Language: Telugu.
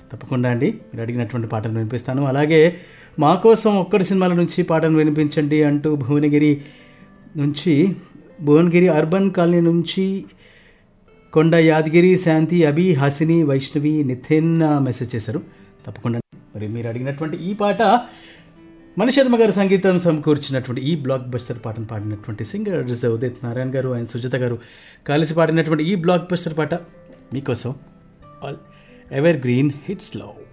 తప్పకుండా అండి మీరు అడిగినటువంటి పాటను వినిపిస్తాను అలాగే మా కోసం ఒక్కటి సినిమాల నుంచి పాటను వినిపించండి అంటూ భువనగిరి నుంచి భువనగిరి అర్బన్ కాలనీ నుంచి కొండ యాదగిరి శాంతి అభి హాసిని వైష్ణవి నితిన్ మెసేజ్ చేశారు తప్పకుండా మరి మీరు అడిగినటువంటి ఈ పాట మణిశర్మ గారు సంగీతం సమకూర్చినటువంటి ఈ బ్లాక్ బస్టర్ పాటను పాడినటువంటి సింగర్స్ ఉదిత్ నారాయణ గారు అండ్ సుజిత గారు కలిసి పాడినటువంటి ఈ బ్లాక్ బస్టర్ పాట మీకోసం all evergreen hits love